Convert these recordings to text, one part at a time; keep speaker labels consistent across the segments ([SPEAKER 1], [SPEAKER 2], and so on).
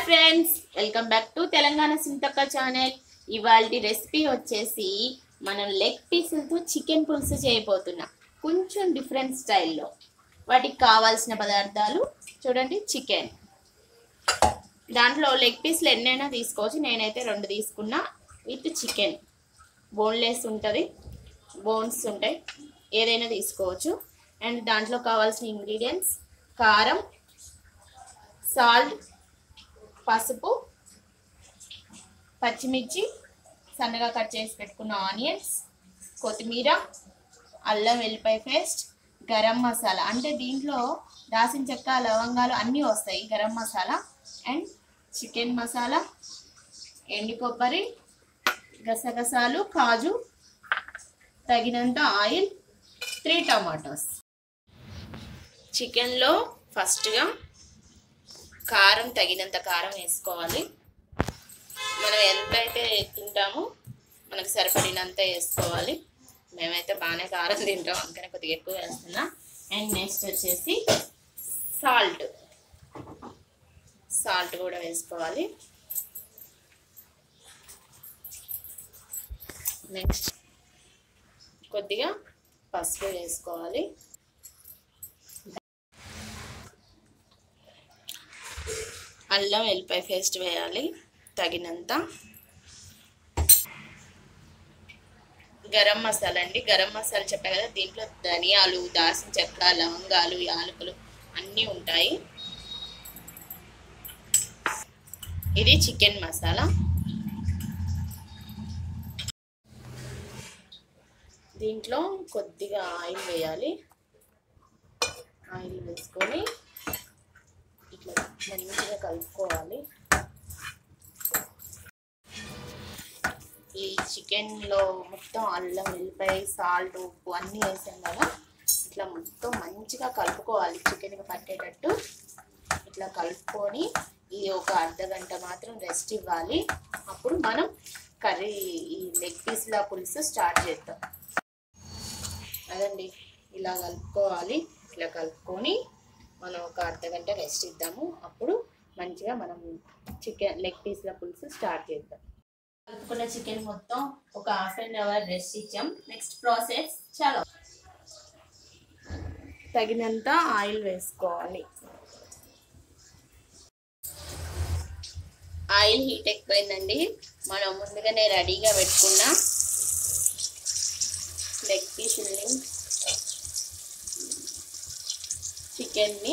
[SPEAKER 1] friends welcome back to Telangana Sinthakka channel ఇవాళ recipe వచ్చేసి మనం లెగ్ పీసులతో చికెన్ పులుసు చేయబోతున్నాం కొంచెం డిఫరెంట్ స్టైల్లో వాటికి కావాల్సిన పదార్థాలు చూడండి చికెన్ దాంట్లో లెగ్ పీస్లు ఎన్నైనా తీసుకోవచ్చు నేనైతే రెండు తీసుకున్నా విత్ చికెన్ బోన్లెస్ ఉంటుంది బోన్స్ ఉంటాయి ఏదైనా తీసుకోవచ్చు అండ్ దాంట్లో కావాల్సిన ఇంగ్రీడియంట్స్ కారం సాల్ట్ పసుపు పచ్చిమిర్చి సన్నగా కట్ చేసి పెట్టుకున్న ఆనియన్స్ కొత్తిమీర అల్లం వెల్లిపాయ పేస్ట్ గరం మసాలా అంటే దీంట్లో దాసిన చెక్క లవంగాలు అన్నీ వస్తాయి గరం మసాలా అండ్ చికెన్ మసాలా ఎండు కొబ్బరి గసగసాలు కాజు తగినంత ఆయిల్ త్రీ టమాటోస్ చికెన్లో ఫస్ట్గా కారం తగినంత కారం వేసుకోవాలి మనం ఎంతైతే తింటామో మనకు సరిపడినంత వేసుకోవాలి మేమైతే బాగానే కారం తింటాం అందుకని కొద్దిగా ఎక్కువ వేస్తున్నా అండ్ నెక్స్ట్ వచ్చేసి సాల్ట్ సాల్ట్ కూడా వేసుకోవాలి నెక్స్ట్ కొద్దిగా పసుపు వేసుకోవాలి అల్లం వెల్లిపాయ పేస్ట్ వేయాలి తగినంత గరం మసాలా అండి గరం మసాలా చెప్పా కదా దీంట్లో ధనియాలు దాసిన చెక్క లవంగాలు యాలకులు అన్నీ ఉంటాయి ఇది చికెన్ మసాలా దీంట్లో కొద్దిగా ఆయిల్ వేయాలి ఆయిల్ వేసుకొని ఇట్లా మంచిగా కలుపుకోవాలి ఈ చికెన్లో మొత్తం అల్లం వెల్లిపాయ సాల్ట్ ఉప్పు అన్నీ వేసాం కదా ఇట్లా మొత్తం మంచిగా కలుపుకోవాలి చికెన్కి పట్టేటట్టు ఇట్లా కలుపుకొని ఇది ఒక అర్ధ గంట మాత్రం రెస్ట్ ఇవ్వాలి అప్పుడు మనం కర్రీ ఈ లెగ్ పీస్ల పులుసు స్టార్ట్ చేద్దాం అదండి ఇలా కలుపుకోవాలి ఇట్లా కలుపుకొని మనం ఒక అర్ధ గంట రెస్ట్ ఇద్దాము అప్పుడు మంచిగా మనం చికెన్ లెగ్ పీస్ల పులుసు స్టార్ట్ చేద్దాం కలుపుకున్న చికెన్ మొత్తం ఒక హాఫ్ అన్ అవర్ రెస్ట్ ఇచ్చాం నెక్స్ట్ ప్రాసెస్ చాలా తగినంత ఆయిల్ వేసుకోవాలి ఆయిల్ హీట్ ఎక్కువైందండి మనం ముందుగానే రెడీగా పెట్టుకున్న లెగ్ పీసుల్ని చికెన్ని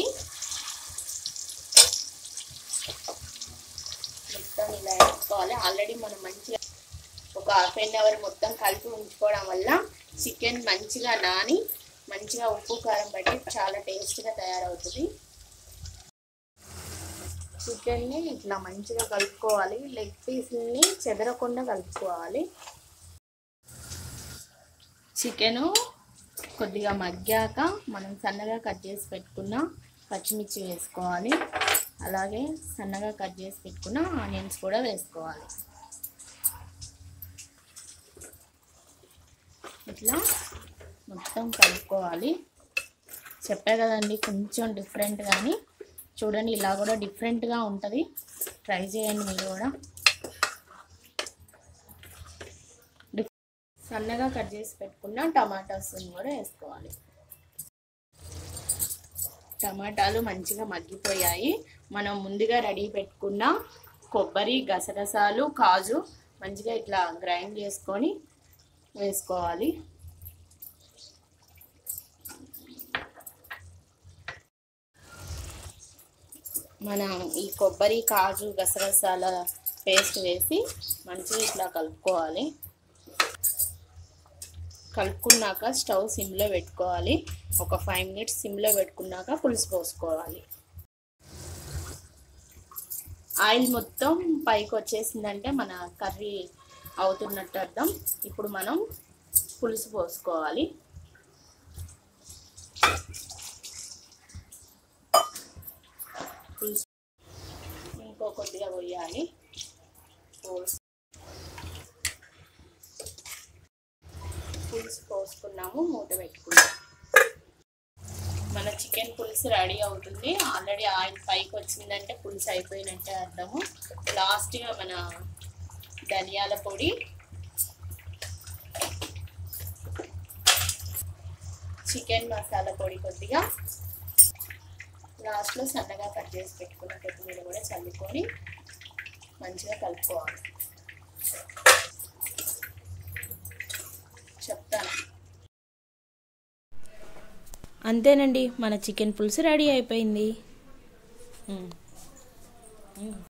[SPEAKER 1] మొత్తం ఇలా వేసుకోవాలి ఆల్రెడీ మనం మంచిగా ఒక హాఫ్ అన్ అవర్ మొత్తం కలిపి ఉంచుకోవడం వల్ల చికెన్ మంచిగా నాని మంచిగా ఉప్పు కారం పట్టి చాలా టేస్ట్గా తయారవుతుంది చికెన్ని ఇట్లా మంచిగా కలుపుకోవాలి లెగ్ పీస్ని చెదరకుండా కలుపుకోవాలి చికెను కొద్దిగా మగ్గాక మనం సన్నగా కట్ చేసి పెట్టుకున్న పచ్చిమిర్చి వేసుకోవాలి అలాగే సన్నగా కట్ చేసి పెట్టుకున్న ఆనియన్స్ కూడా వేసుకోవాలి ఇట్లా మొత్తం కలుపుకోవాలి చెప్పా కదండి కొంచెం డిఫరెంట్ కానీ చూడండి ఇలా కూడా డిఫరెంట్గా ఉంటుంది ట్రై చేయండి మీరు కూడా సన్నగా కట్ చేసి పెట్టుకున్న టమాటాస్ కూడా వేసుకోవాలి టమాటాలు మంచిగా మగ్గిపోయాయి మనం ముందుగా రెడీ పెట్టుకున్న కొబ్బరి గసగసాలు కాజు మంచిగా ఇట్లా గ్రైండ్ చేసుకొని వేసుకోవాలి మనం ఈ కొబ్బరి కాజు గసగసాల పేస్ట్ వేసి మంచిగా ఇట్లా కలుపుకోవాలి కలుపుకున్నాక స్టవ్ సిమ్లో పెట్టుకోవాలి ఒక ఫైవ్ మినిట్స్ సిమ్లో పెట్టుకున్నాక పులుసు పోసుకోవాలి ఆయిల్ మొత్తం పైకి వచ్చేసిందంటే మన కర్రీ అవుతున్నట్టు అర్థం ఇప్పుడు మనం పులుసు పోసుకోవాలి పులుసు ఇంకో కొద్దిగా పోయాలి పోసి పులుసు పోసుకున్నాము మూత పెట్టుకున్నాము మన చికెన్ పులుసు రెడీ అవుతుంది ఆల్రెడీ ఆయిల్ పైకి వచ్చిందంటే పులుసు అయిపోయినట్టే అర్థము లాస్ట్గా మన ధనియాల పొడి చికెన్ మసాలా పొడి కొద్దిగా లాస్ట్లో సన్నగా కట్ చేసి పెట్టుకున్న కొత్తిమీర కూడా చల్లుకొని మంచిగా కలుపుకోవాలి చెప్తాను
[SPEAKER 2] అంతేనండి మన చికెన్ పులుసు రెడీ అయిపోయింది